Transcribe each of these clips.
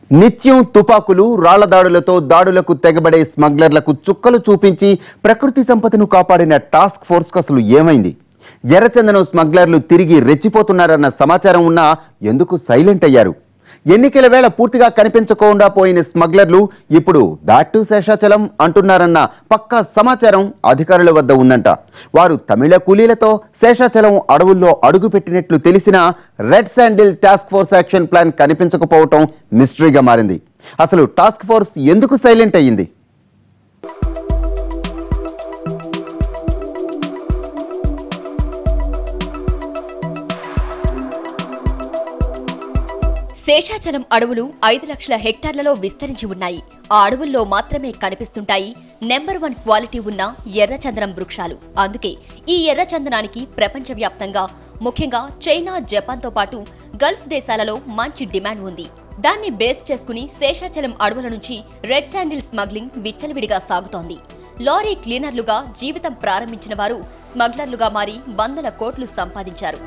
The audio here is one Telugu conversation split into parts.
నిత్యం తుపాకులు రాళ్ల దాడులతో దాడులకు తెగబడే స్మగ్లర్లకు చుక్కలు చూపించి ప్రకృతి సంపదను కాపాడిన టాస్క్ ఫోర్స్ అసలు ఏమైంది ఎర్రచందనం స్మగ్లర్లు తిరిగి రెచ్చిపోతున్నారన్న సమాచారం ఉన్నా ఎందుకు సైలెంట్ అయ్యారు ఎన్నికల వేళ పూర్తిగా కనిపించకుండా పోయిన స్మగ్లర్లు ఇప్పుడు బ్యాక్ టు శేషాచలం అంటున్నారన్న పక్కా సమాచారం అధికారుల వద్ద ఉందంట వారు తమిళ కూలీలతో శేషాచలం అడవుల్లో అడుగుపెట్టినట్లు తెలిసినా red sandal task force action plan కనిపించకపోవటం మిస్టరీగా మారింది అసలు టాస్క్ ఫోర్స్ ఎందుకు సైలెంట్ అయ్యింది శేషాచలం అడవులు ఐదు లక్షల హెక్టార్లలో విస్తరించి ఉన్నాయి ఆ అడవుల్లో మాత్రమే కనిపిస్తుంటాయి నెంబర్ వన్ క్వాలిటీ ఉన్న ఎర్రచందనం వృక్షాలు అందుకే ఈ ఎర్రచందనానికి ప్రపంచవ్యాప్తంగా ముఖ్యంగా చైనా జపాన్తో పాటు గల్ఫ్ దేశాలలో మంచి డిమాండ్ ఉంది దాన్ని బేస్ చేసుకుని శేషాచలం అడవుల నుంచి రెడ్ శాండిల్ స్మగ్లింగ్ విచ్చలవిడిగా సాగుతోంది లారీ క్లీనర్లుగా జీవితం ప్రారంభించిన వారు స్మగ్లర్లుగా మారి వందల కోట్లు సంపాదించారు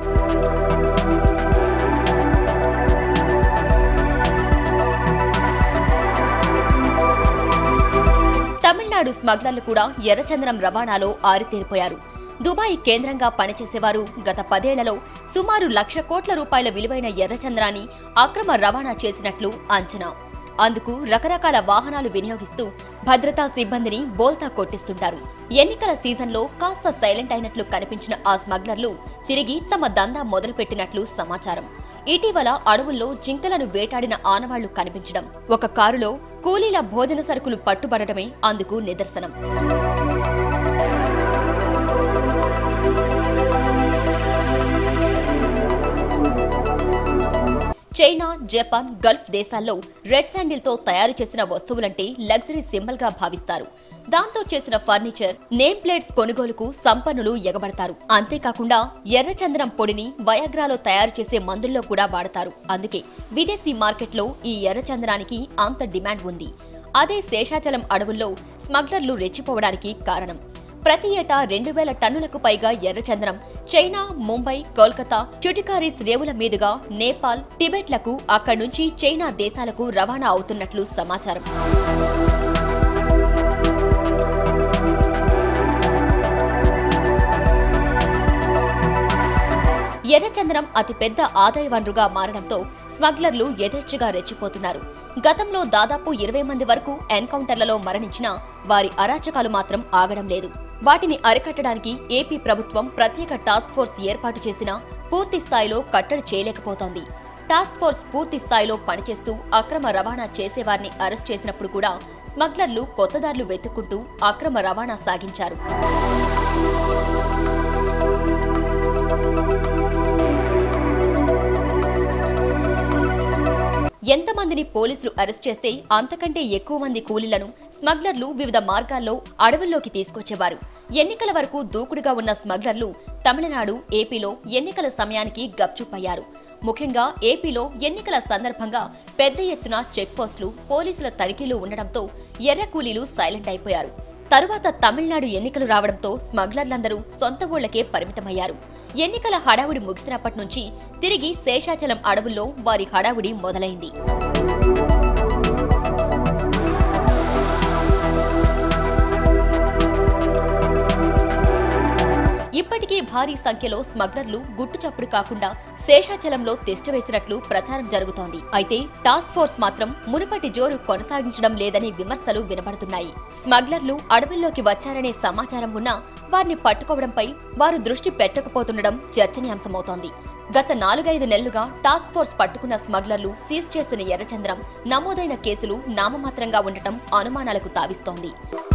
తమిళనాడు స్మగ్లర్లు కూడా ఎర్రచందనం రవాణాలో ఆరితేరిపోయారు దుబాయ్ కేంద్రంగా పనిచేసేవారు గత పదేళ్లలో సుమారు లక్ష కోట్ల రూపాయల విలువైన ఎర్రచందనాన్ని అక్రమ రవాణా చేసినట్లు అంచనా అందుకు రకరకాల వాహనాలు వినియోగిస్తూ భద్రతా సిబ్బందిని బోల్తా కొట్టిస్తుంటారు ఎన్నికల సీజన్లో కాస్త సైలెంట్ అయినట్లు కనిపించిన ఆ స్మగ్లర్లు తిరిగి తమ దందా మొదలుపెట్టినట్లు సమాచారం ఇటీవల అడవుల్లో జింకలను వేటాడిన ఆనవాళ్లు కనిపించడం ఒక కారులో కూలీల భోజన సరుకులు పట్టుబడటమే అందుకు నిదర్శనం చైనా జపాన్ గల్ఫ్ దేశాల్లో రెడ్ శాండిల్ తో తయారు చేసిన వస్తువులంటే లగ్జరీ సింబల్ గా భావిస్తారు దాంతో చేసిన ఫర్నిచర్ నేమ్ ప్లేట్స్ కొనుగోలుకు సంపన్నులు ఎగబడతారు అంతేకాకుండా ఎర్రచందనం పొడిని వయాగ్రాలో తయారు చేసే మందుల్లో కూడా వాడతారు అందుకే విదేశీ మార్కెట్లో ఈ ఎర్రచందనానికి అంత డిమాండ్ ఉంది అదే శేషాచలం అడవుల్లో స్మగ్లర్లు రెచ్చిపోవడానికి కారణం ప్రతి ఏటా రెండు వేల టన్నులకు పైగా ఎర్రచందనం చైనా ముంబై కోల్కతా చుటికారిస్ రేవుల మీదుగా నేపాల్ టిబెట్లకు అక్కడి నుంచి చైనా దేశాలకు రవాణా అవుతున్నట్లు సమాచారం ఎర్రచందనం అతిపెద్ద ఆదాయ వనరుగా మారడంతో స్మగ్లర్లు యథేచ్ఛగా రెచ్చిపోతున్నారు గతంలో దాదాపు ఇరవై మంది వరకు ఎన్కౌంటర్లలో మరణించినా వారి అరాచకాలు మాత్రం ఆగడం లేదు వాటిని అరికట్టడానికి ఏపీ ప్రభుత్వం ప్రత్యేక టాస్క్ ఫోర్స్ ఏర్పాటు చేసినా పూర్తి స్థాయిలో కట్టడి చేయలేకపోతోంది టాస్క్ ఫోర్స్ పూర్తి స్థాయిలో పనిచేస్తూ అక్రమ రవాణా చేసేవారిని అరెస్ట్ చేసినప్పుడు కూడా స్మగ్లర్లు కొత్తదారులు వెతుక్కుంటూ అక్రమ రవాణా సాగించారు ఎంతమందిని పోలీసులు అరెస్ట్ చేస్తే అంతకంటే ఎక్కువ మంది కూలీలను స్మగ్లర్లు వివిధ మార్గాల్లో అడవుల్లోకి తీసుకొచ్చేవారు ఎన్నికల వరకు దూకుడుగా ఉన్న స్మగ్లర్లు తమిళనాడు ఏపీలో ఎన్నికల సమయానికి గప్చుపయ్యారు ముఖ్యంగా ఏపీలో ఎన్నికల సందర్భంగా పెద్ద ఎత్తున చెక్ పోస్టులు పోలీసుల తనిఖీలు ఉండడంతో ఎర్ర కూలీలు సైలెంట్ అయిపోయారు తరువాత తమిళనాడు ఎన్నికలు రావడంతో స్మగ్లర్లందరూ సొంత ఊళ్లకే పరిమితమయ్యారు ఎన్నికల హడావుడి ముగిసినప్పటి నుంచి తిరిగి శేషాచలం అడవుల్లో వారి హడావుడి మొదలైంది ఇప్పటికీ భారీ సంఖ్యలో స్మగ్లర్లు గుట్టుచప్పుడు కాకుండా శేషాచలంలో వేసినట్లు ప్రచారం జరుగుతోంది అయితే టాస్క్ ఫోర్స్ మాత్రం మునుపటి జోరు కొనసాగించడం లేదని విమర్శలు వినబడుతున్నాయి స్మగ్లర్లు అడవుల్లోకి వచ్చారనే సమాచారం ఉన్నా వారిని పట్టుకోవడంపై వారు దృష్టి పెట్టకపోతుండడం చర్చనీయాంశమవుతోంది గత నాలుగైదు నెలలుగా టాస్క్ ఫోర్స్ పట్టుకున్న స్మగ్లర్లు సీజ్ చేసిన ఎర్రచంద్రం నమోదైన కేసులు నామమాత్రంగా ఉండటం అనుమానాలకు తావిస్తోంది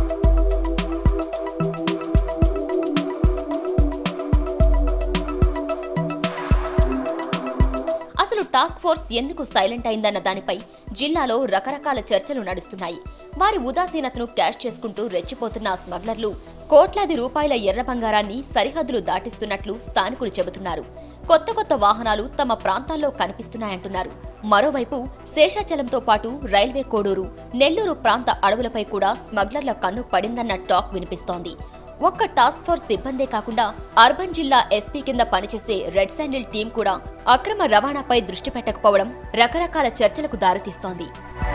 అసలు టాస్క్ ఫోర్స్ ఎందుకు సైలెంట్ అయిందన్న దానిపై జిల్లాలో రకరకాల చర్చలు నడుస్తున్నాయి వారి ఉదాసీనతను క్యాష్ చేసుకుంటూ రెచ్చిపోతున్న ఆ స్మగ్లర్లు కోట్లాది రూపాయల ఎర్ర బంగారాన్ని సరిహద్దులు దాటిస్తున్నట్లు స్థానికులు చెబుతున్నారు కొత్త కొత్త వాహనాలు తమ ప్రాంతాల్లో కనిపిస్తున్నాయంటున్నారు మరోవైపు శేషాచలంతో పాటు రైల్వే కోడూరు నెల్లూరు ప్రాంత అడవులపై కూడా స్మగ్లర్ల కన్ను పడిందన్న టాక్ వినిపిస్తోంది ఒక్క టాస్క్ ఫోర్స్ సిబ్బందే కాకుండా అర్బన్ జిల్లా ఎస్పీ కింద పనిచేసే రెడ్ శాండిల్ టీం కూడా అక్రమ రవాణాపై దృష్టి పెట్టకపోవడం రకరకాల చర్చలకు దారితీస్తోంది